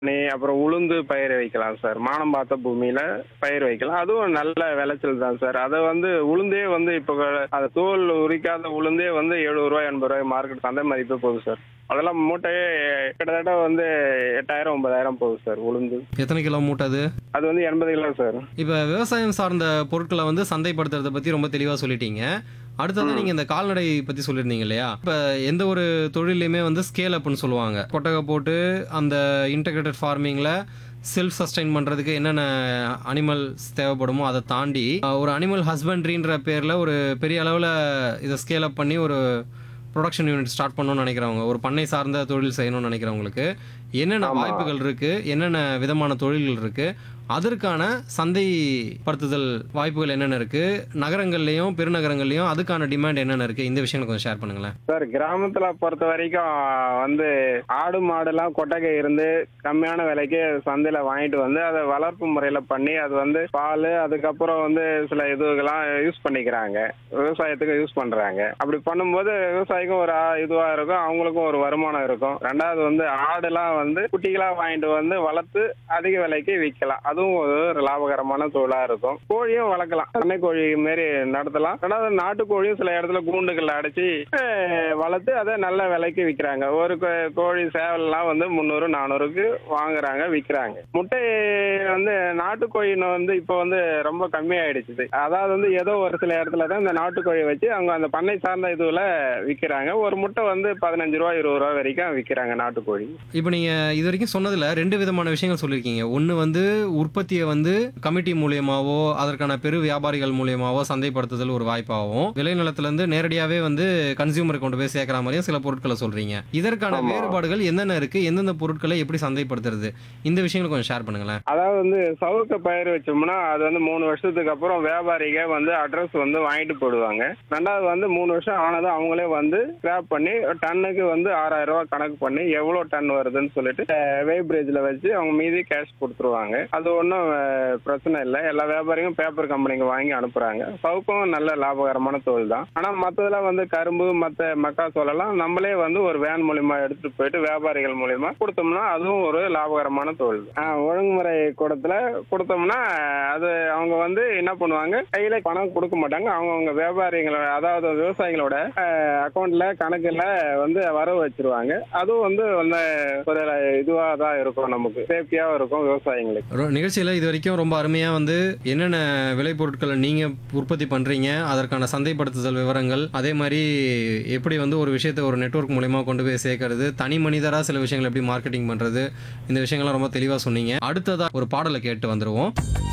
நீ அப்புறம் உளுந்து பயிர் வைக்கலாம் சார் மானம் பார்த்த பூமியில பயிர் வைக்கலாம் அதுவும் நல்ல விளைச்சல் தான் சார் அதை வந்து உளுந்தே வந்து இப்போ அந்த தோல் உரிக்காத உளுந்தே வந்து எழுபது ரூபாய் எண்பது ரூபாய் மார்க்கெட் சந்தை மதிப்பு போகுது சார் அதெல்லாம் மூட்டையே கிட்டத்தட்ட வந்து எட்டாயிரம் ஒன்பதாயிரம் போகுது சார் உளுந்து எத்தனை கிலோ மூட்டை அது அது வந்து எண்பது கிலோ சார் இப்போ விவசாயம் சார்ந்த பொருட்களை வந்து சந்தைப்படுத்துறதை பற்றி ரொம்ப தெளிவாக சொல்லிட்டீங்க அடுத்தது நீங்கள் இந்த கால்நடை பற்றி சொல்லியிருந்தீங்க இல்லையா இப்போ எந்த ஒரு தொழிலையுமே வந்து ஸ்கேல் அப்னு சொல்லுவாங்க கொட்டகை போட்டு அந்த இன்டகிரேட்டட் ஃபார்மிங்கில் செல்ஃப் சஸ்டைன் பண்ணுறதுக்கு என்னென்ன அனிமல்ஸ் தேவைப்படுமோ அதை தாண்டி அஹ், ஒரு அனிமல் ஹஸ்பண்ட்ரின்ற பேரில் ஒரு பெரிய அளவில் இதை ஸ்கேல் அப் பண்ணி ஒரு ப்ரொடக்ஷன் யூனிட் ஸ்டார்ட் பண்ணணும்னு நினைக்கிறவங்க ஒரு பண்ணை சார்ந்த தொழில் செய்யணும்னு நினைக்கிறவங்களுக்கு என்னென்ன ஆமா. வாய்ப்புகள் இருக்குது என்னென்ன விதமான தொழில்கள் இருக்குது அதற்கான சந்தைப்படுத்துதல் வாய்ப்புகள் என்னென்ன இருக்குது நகரங்கள்லையும் பெருநகரங்கள்லையும் அதுக்கான டிமாண்ட் என்னென்ன இருக்குது இந்த விஷயங்களை கொஞ்சம் ஷேர் பண்ணுங்களேன் சார் கிராமத்துல பொறுத்த வரைக்கும் வந்து ஆடு மாடுலாம் கொட்டகை இருந்து கம்மியான விலைக்கு சந்தையில வாங்கிட்டு வந்து அதை வளர்ப்பு முறையில பண்ணி அது வந்து பால் அதுக்கப்புறம் வந்து சில இதுக்கெல்லாம் யூஸ் பண்ணிக்கிறாங்க விவசாயத்துக்கு யூஸ் பண்றாங்க அப்படி பண்ணும்போது விவசாயிக்கும் ஒரு ஆ- இதுவா இருக்கும் அவங்களுக்கும் ஒரு வருமானம் இருக்கும் ரெண்டாவது வந்து ஆடுலாம் வந்து குட்டிகளா வாங்கிட்டு வந்து வளர்த்து அதிக விலைக்கு விற்கலாம் அதுவும் ஒரு லாபகரமான தொழிலா இருக்கும் கோழியும் வளர்க்கலாம் பண்ணை கோழி மாரி நடத்தலாம் ரெண்டாவது நாட்டுக்கோழியும் சில இடத்துல கூண்டுகள்ல அடைச்சி அஹ், வளர்த்து அதை நல்ல விலைக்கு விற்கிறாங்க ஒரு கோ- கோழி சேவல்லாம் வந்து முந்நூறு நானூறுக்கு வாங்குறாங்க விற்கிறாங்க முட்டை வந்து நாட்டுக்கோழின்னு வந்து இப்போ வந்து ரொம்ப கம்மியாயிடுச்சு அதாவது வந்து ஏதோ ஒரு சில இடத்துல தான் இந்த நாட்டுக்கோழி வச்சு அவங்க அந்த பண்ணை சார்ந்த இதுல விற்கிறாங்க ஒரு முட்டை வந்து பதினஞ்சு ரூபா இருபது ரூபா வரைக்கும் விற்கிறாங்க நாட்டுக்கோழி இப்போ நீங்கள் இது வரைக்கும் சொன்னதில் ரெண்டு விதமான விஷயங்கள் சொல்லியிருக்கீங்க ஒன்று வந்து உற்பத்தியை வந்து கமிட்டி மூலியமாவோ அதற்கான பெரு வியாபாரிகள் மூலியமாவோ சந்தைப்படுத்துதல் ஒரு வாய்ப்பாகவும் விளைநிலத்திலேருந்து நேரடியாகவே வந்து கன்சியூமருக்கு கொண்டு போய் சேர்க்குற மாதிரியும் சில பொருட்களை சொல்கிறீங்க இதற்கான ஆமா. வேறுபாடுகள் என்னென்ன இருக்குது எந்தெந்த பொருட்களை எப்படி சந்தைப்படுத்துறது இந்த விஷயங்களை கொஞ்சம் ஷேர் பண்ணுங்களேன் அதாவது வந்து சவுக்க பயிர் வச்சோம்னா அது வந்து மூணு வருஷத்துக்கு அப்புறம் வியாபாரிக வந்து அட்ரஸ் வந்து வாங்கிட்டு போடுவாங்க ரெண்டாவது வந்து மூணு வருஷம் ஆனதும் அவங்களே வந்து ஸ்கிராப் பண்ணி டன்னுக்கு வந்து ஆறாயிரம் ரூபாய் கணக்கு பண்ணி எவ்வளோ டன் வருதுன்னு சொல்லிட்டு வெய்பிரேஜில் வச்சு அவங்க மீதி கேஷ் கொடுத்துருவாங்க அது ஒன்றும் பிரச்சனை இல்லை எல்லா வியாபாரியும் பேப்பர் கம்பெனிக்கு வாங்கி அனுப்புறாங்க சவுக்கும் நல்ல லாபகரமான தொழில் தான் ஆனால் மற்றதெல்லாம் வந்து கரும்பு மற்ற மக்காச்சோளெல்லாம் நம்மளே வந்து ஒரு வேன் மூலியமா எடுத்துட்டு போயிட்டு வியாபாரிகள் மூலியமா கொடுத்தோம்னா அதுவும் ஒரு லாபகரமான தொழில் ஆ, ஒழுங்குமுறை கூடத்துல கொடுத்தோம்னா அது அவங்க வந்து என்ன பண்ணுவாங்க கையில பணம் கொடுக்க மாட்டாங்க அவங்கவுங்க வியாபாரிகளோட அதாவது விவசாயிகளோட அக்கௌண்ட்ல கணக்குல வந்து வரவு வச்சிருவாங்க அதுவும் வந்து அந்த ஒரு இதுவா தான் இருக்கும் நமக்கு சேஃப்டியாவும் இருக்கும் விவசாயிங்களுக்கு ரொ- நிகழ்ச்சியில் இது வரைக்கும் ரொம்ப அருமையாக வந்து என்னென்ன விளைபொருட்களை நீங்கள் உற்பத்தி பண்ணுறீங்க அதற்கான சந்தைப்படுத்துதல் விவரங்கள் அதே மாதிரி எப்படி வந்து ஒரு விஷயத்தை ஒரு நெட்வொர்க் மூலயமா கொண்டு போய் சேர்க்கறது தனி மனிதராக சில விஷயங்களை எப்படி மார்க்கெட்டிங் பண்ணுறது இந்த விஷயங்கள்லாம் ரொம்ப தெளிவாக சொன்னீங்க அடுத்ததாக ஒரு பாடலை கேட்டு வந்துடுவோம்